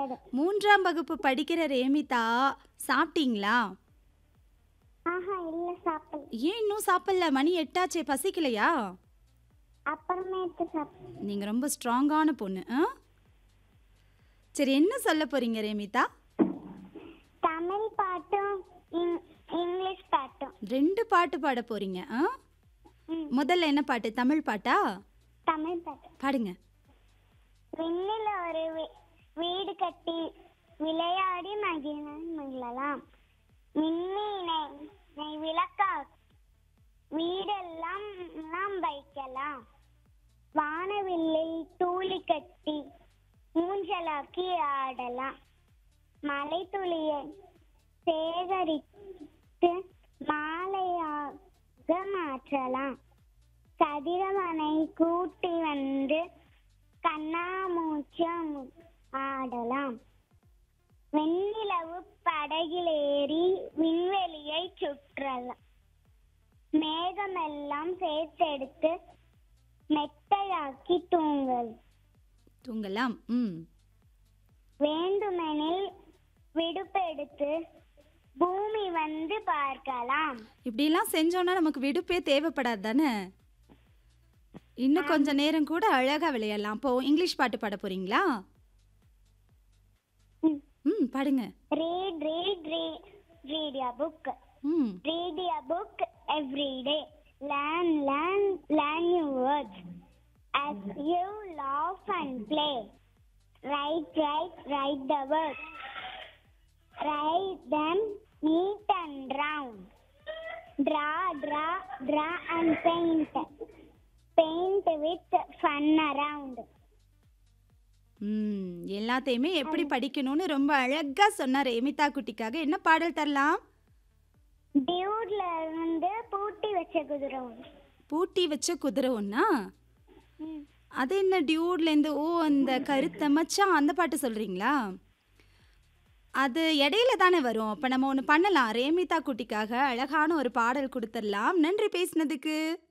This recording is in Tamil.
ஒன்பது மூன்றாம் வகுப்பு படிக்கிற ரேமிதா சாப்பிட்டீங்களா ஆஹா இல்ல சாப்பிடல ஏன் இன்னும் சாப்பிடல மணி எட்டாச்சே பசிக்கலையா அப்புறமேட்டு சாப்பிட நீங்க ரொம்ப ஸ்ட்ராங்கான பொண்ணு ஆ சரி என்ன சொல்ல போறீங்க ரேமிதா தமிழ் பாட்டும் இங்- இங்கிலீஷ் பாட்டும் ரெண்டு பாட்டு பாட போறீங்க ஆ ம், முதல்ல என்ன பாட்டு தமிழ் பாட்டா தமிழ் பாட்டு பாடுங்க விண்ணில் ஒரு வீ- வீடு கட்டி விளையாடி மகிழ மகிழலாம் மின்னினை நை விளக்கா வீடெல்லாம் எல்லாம் வைக்கலாம் வானவில்லில் தூளி கட்டி ஊஞ்சலாக்கி ஆடலாம் மலை துளியை சேகரித்து மாலையாக மாற்றலாம் கதிரவனை கூட்டி வந்து கண்ணாமூச்சம் ஆடலாம் வெண்ணிலவு படகிலேறி விண்வெளியை சுற்றலாம் மேகமெல்லாம் சேர்த்தெடுத்து மெத்தையாக்கி தூங்கல் தூங்கலாம் ம் வேண்டுமெனில் விடுப்பெடுத்து பூமி வந்து பார்க்கலாம் இப்படிலாம் செஞ்சோன்னா நமக்கு விடுப்பே தேவைப்படாது தானே இன்னும் கொஞ்ச நேரம் கூட அழகா விளையாடலாம் அப்போ இங்கிலீஷ் பாட்டு பாட போறீங்களா ம். ம் பாடுங்க read read read read a book ம் read a book every day learn learn learn new words as you laugh and play write write write the words write them neat and round draw draw draw and paint paint with fun around ம் எல்லாத்தையுமே எப்படி படிக்கணும்னு ரொம்ப அழகா சொன்னார் எமிதா குட்டிக்காக என்ன பாடல் தரலாம் டியூட்ல வந்து பூட்டி வச்ச குதிரை ஒன்று. பூட்டி வச்ச குதிரை ஒண்ணா ம் அது என்ன டியூட்லேருந்து ஓ அந்த கருத்த மச்சான் அந்த பாட்டு சொல்றீங்களா அது இடையில தானே வரும் அப்போ நம்ம ஒன்று பண்ணலாம் ரேமிதா குட்டிக்காக அழகான ஒரு பாடல் கொடுத்துடலாம் நன்றி பேசினதுக்கு